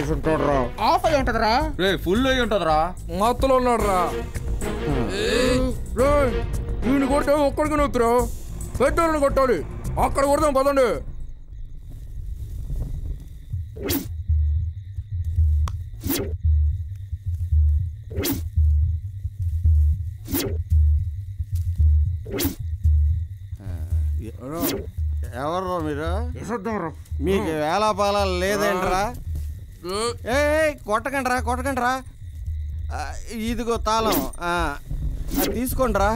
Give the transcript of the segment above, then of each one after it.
వేసుంటాడ్రా of అయి ఉంటదిరా రే full అయి ఉంటదిరా మత్తులో ఉన్నాడు రా వీడిని కొడితే ఒక్కడికి నొప్పిరా పెద్దోళ్ళని కొట్టాలి అక్కడ కొడదాం పదండి ఎవరు మీరు వేసొద్దాంరా మీకు వేలాపాలాలు లేదేంట్రా ఏ కొట్టకండ్రా కొట్టకండ్రా ఆ, ఇదిగో తాళం ఆ, అది తీసుకోండిరా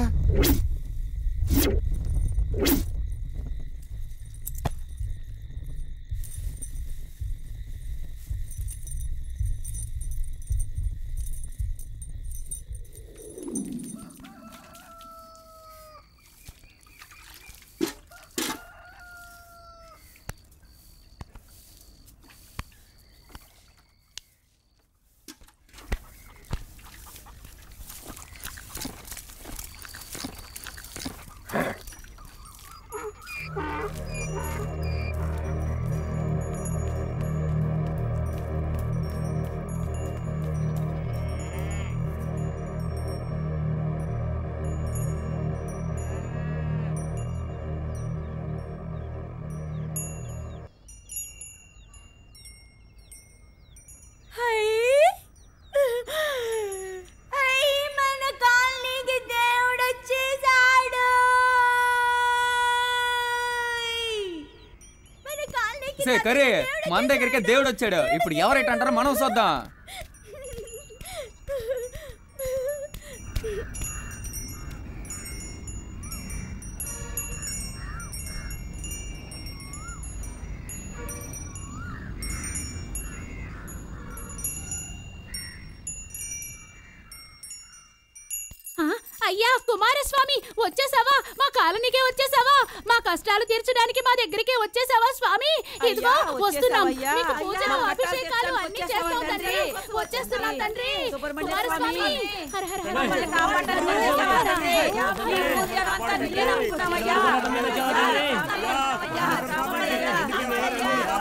మన కాలనీకి దేవుడు వచ్చేసాడు మన కాలనీకి సే కరే మన దగ్గరికి దేవుడు వచ్చాడు ఇప్పుడు ఎవరైతే అంటారో మనం చూద్దాం ఆ, అయ్యా కుమారస్వామి వచ్చేసావా మా కాలనీకే వచ్చేసావా మా కష్టాలు తీర్చడానికి మా దగ్గరికే వచ్చేసావా స్వామి ఇదిగో అయ్యా, వస్తున్నాం వచ్చేసావయ్యా. మీకు అయ్యా, పూజలు మా అభిషేకాలు కష్టాలు అన్ని తీర్చావు చేస్తాం తండ్రి తండ్రి. వచ్చేస్తున్నాం తండ్రి సుబ్రహ్మణ్య కుమారస్వామి స్వామి. హర హర హర మమ్మల్ని హర. కాపాడాలని వచ్చేసావా తండ్రి? నీ పూజలు అంతా నీకే నమ్ముకున్నామయ్యా. అయ్యా, రామయ్య.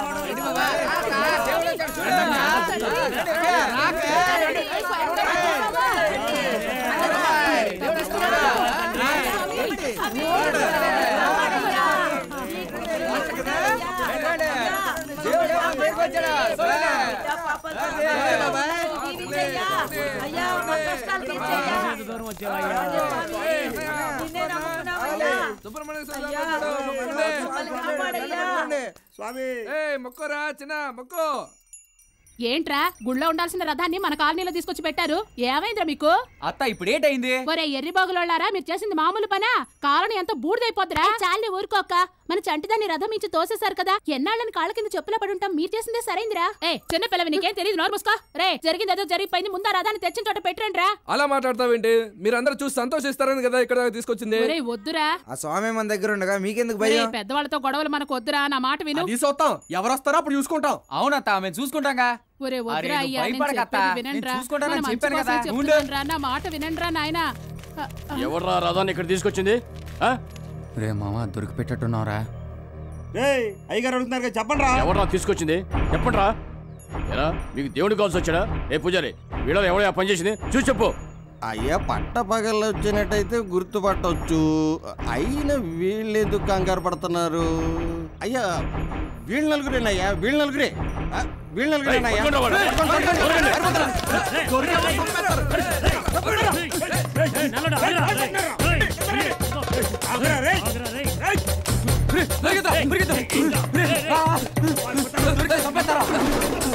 అయ్యా మా కష్టాలు తీర్చేయ్యా. నిన్నే నమ్ముకున్నామయ్యా. సుబ్రహ్మణ్య స్వామి అయ్యా, వచ్చాడు. మమ్మల్ని కాపాడయ్యా. స్వామి ఏయ్ మొక్కోరా చిన్న మొక్కో ఏంట్రా గుళ్ళో ఉండాల్సిన రథాన్ని మన కాలనీలో తీసుకొచ్చి పెట్టారు ఏమైందిరా మీకు అత్త ఇప్పుడు ఏంటైంది ఒరే ఎర్రి బాగులోళ్ళారా మీరు చేసింది మామూలు పనా కాలనీ అంతా బూడిదైపోద్దిరా చాలే ఊరుకోక మన చంటిదాన్ని రథం ఇచ్చి తోసేశారు కదా ఎన్నాళ్ళని కాళ్ళ కింద చెప్పుల పడి ఉంటాం మీరు చేసిందే సరైందిరా ఏ చిన్న పిల్లవి నీకేం తెలియదు నోరు మూసుకో రే జరిగింది ఏదో జరిగిపోయింది ముందా రథాన్ని తెచ్చిన చోట పెట్టండి రా అలా మాట్లాడతావేంటి మీరందరూ చూసి సంతోషిస్తారని కదా ఇక్కడ దాకా తీసుకొచ్చింది ఒరే వద్దురా ఆ స్వామి మన దగ్గర ఉండగా మీకెందుకు ఒరే భయం పెద్దవాళ్ళతో గొడవలు మనకు వద్దురా నా మాట విను అది చూస్తాం ఎవరు వస్తారో అప్పుడు చూసుకుంటాం అవునత్త మేము చూసుకుంటాంగా ఒరే అరే, వద్దురా నువ్వు అయ్యా నేను భయపడకు అత్త. చెప్పేది నేను వినండిరా చూసుకుంటానని మన మంచి చెప్పాను కోసమే కదా. ఉండు. చెప్తున్నానురా, నా మాట వినండిరా నాయనా ఆ, ఆ. ఎవర్రా రథాన్ని ఇక్కడ తీసుకొచ్చింది ఆ? రే మామ దొరికి పెట్టట్టున్నారా అయ్యగారు అడుగుతున్నారు చెప్పండి రా ఎవర్రా తీసుకొచ్చింది చెప్పండి రా ఎరా మీకు దేవుడు కావాల్సి వచ్చాడా ఏ పూజారి వీళ్ళలో ఎవడో పని చేసింది చూసి చెప్పు అయ్యా పట్ట పగలు వచ్చినట్టయితే గుర్తుపట్టవచ్చు అయిన వీళ్ళు ఎందుకు కంగారు పడుతున్నారు అయ్యా వీళ్ళు నలుగురేనయ్యా వీళ్ళు నలుగురే ఆ, వీళ్ళు నలుగురేనయ్యా పట్టుకోండి వాడిని. పరిగెత్తా, పరిగెత్తా. రే, రా. దొరికితే చంపేస్తారా?